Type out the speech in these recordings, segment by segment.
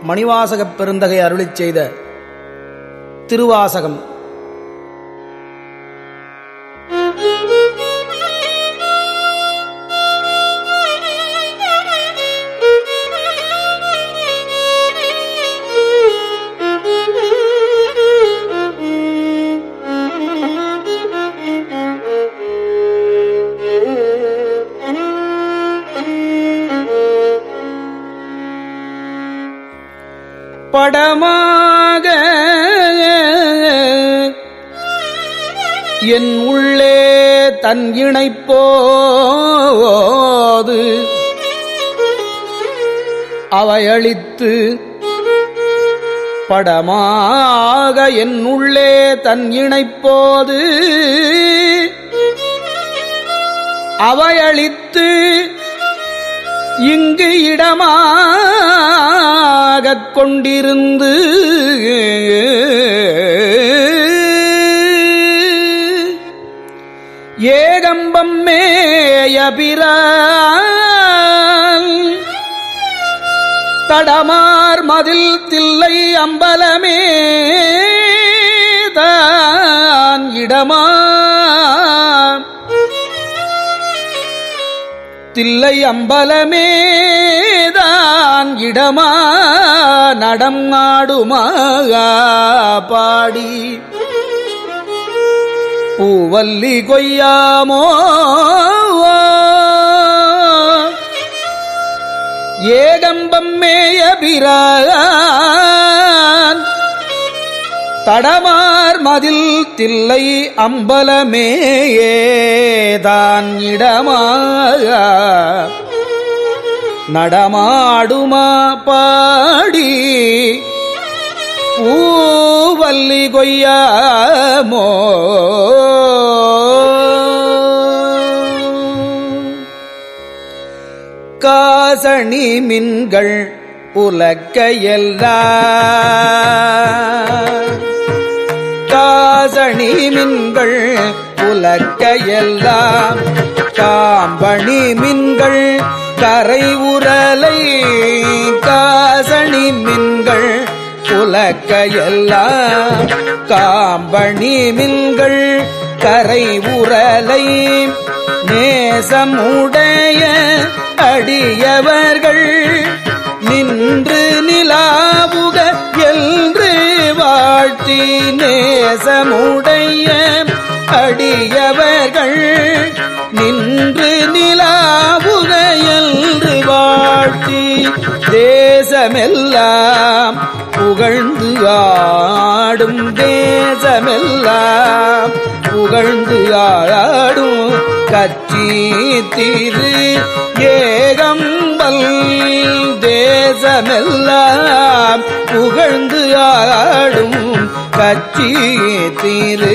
மணிவாசகப் பெருந்தகை அருளிச் செய்த திருவாசகம் படமாக என் உள்ளே தன் இணைப்போது அவையளித்து படமாக என் உள்ளே தன் இணைப்போது அவையளித்து இங்கு இடமாகக் கொண்டிருந்து ஏகம்பம் மேயபிரான் தடமார் மதில் தில்லை அம்பலமே தான் இடமா தில்லை அம்பலமேதான் இடமா நடம் நாடுமா பாடி பூவல்லி கொய்யாமோ ஏகம்பம் மேயபிரான் தடமார் மதில் தில்லை அம்பலமேயேதான் இடமாக நடமாடுமா பாடி பூவல்லி கொய்யாமோ காசணி மின்கள் உலக்கையெல்லாம் காசணி மின்கள் உலக்கையெல்லாம் காம்பணி மின்கள் கரை உரலை காசணி மின்கள் உலக்கையெல்லாம் காம்பணி மின்கள் கரை உரலை நேசமுடைய அடியவர்கள் நின்று நிலாவுக என்று வாழ்த்தி நேசமுடைய அடியவர்கள் நின்று நிலாவுக என்று வாழ்த்தி தேசமெல்லாம் புகழ்ந்து ஆடும் தேசமெல்லாம் புகழ்ந்து ஆடும் கச்சி திரு ஏகம்பல் தேசமெல்லாம் புகழ்ந்து ஆடும் கச்சி திரு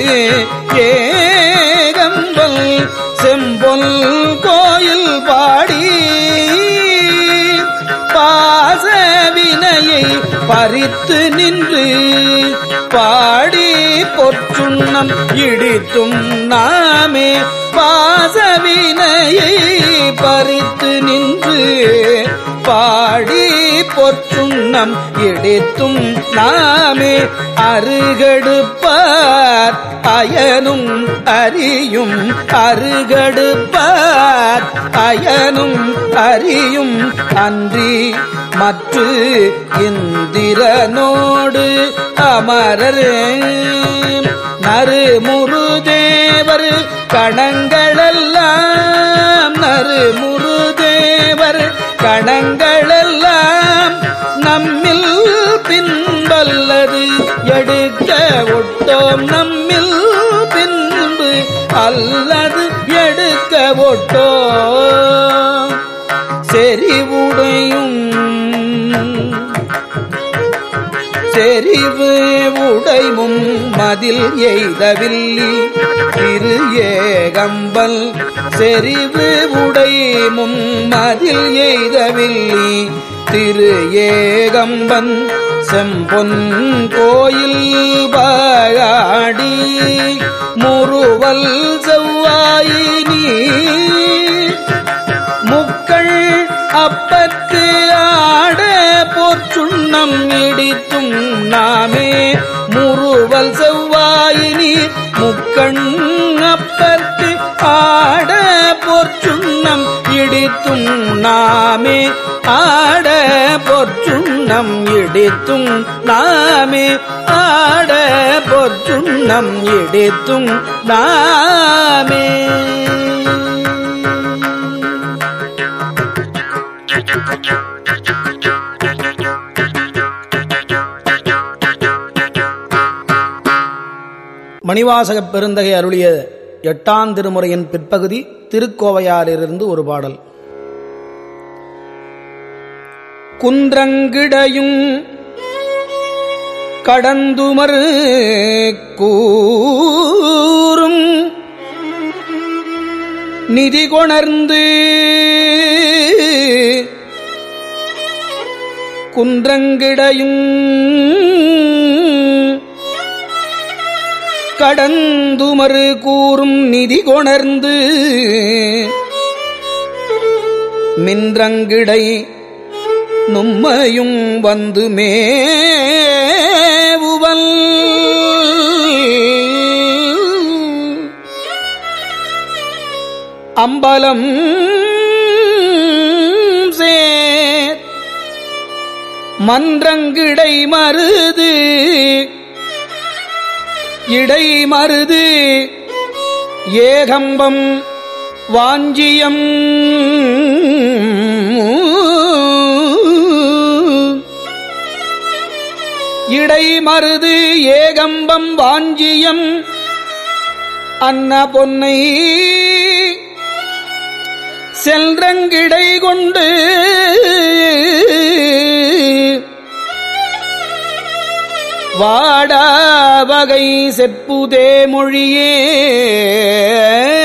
ஏகம்பல் செம்பொல் கோயில் பாடி பாசவினையை பறித்து நின்று பாடி பொற்சுண்ணம் இடித்தும் நாமே பாசவினையை பறித்து நின்று பாடி பொற்சுண்ணம் இடித்தும் நாமே அருகடுப்பார் அயனும் அறியும் அருகடுப்பார் அயனும் அறியும் அன்றி மற்ற இந்திரனோடு அமரர் நறுமுருதேவர் கணங்களெல்லாம் நறுமுருதேவர் கணங்களெல்லாம் நம்மில் பின்பல்லது எடுக்க ஒட்டோம் நம்மில் பின்பு அல்லது எடுக்க ஒட்டோம் செறிவுடையும் செறிவு உடைமும் மதில் எய்தவில்லி திரு ஏகம்பல் செறிவு உடைமும் மதில் எய்தவில்லி திரு ஏகம்பன் செம்பொன் கோயில் பாடி முறுவல் செவ்வாயினி முக்கள் அப்பத்து ஆட போற்ற பொற்சுண்ணம் இடித்தும் நாமே முறுவல் செவ்வாயினி முக்கண் அப்பர்க்கு ஆட பொற்சுண்ணம் இடித்தும் நாமே ஆட பொற்சுண்ணம் இடித்தும் நாமே ஆட பொற்சுண்ணம் இடித்தும் நாமே மணிவாசகப் பெருந்தகை அருளிய எட்டாம் திருமுறையின் பிற்பகுதி திருக்கோவையாரிலிருந்து ஒரு பாடல் குன்றங்கிடையும் கடந்துமறு கூறும் நிதி கொணர்ந்து குன்றங்கிடையும் கடந்துமறு கூறும் நிதி கொணர்ந்து மின்றங்கிடை நும்மையும் வந்து மேவுவல் அம்பலம் சேர் மன்றங்கிடை மருது இடை மருது ஏகம்பம் வாஞ்சியம் இடை மருது ஏகம்பம் வாஞ்சியம் அன்ன பொன்னை செல்றங்கிடை கொண்டு வாடா வகை செப்புதே மொழியே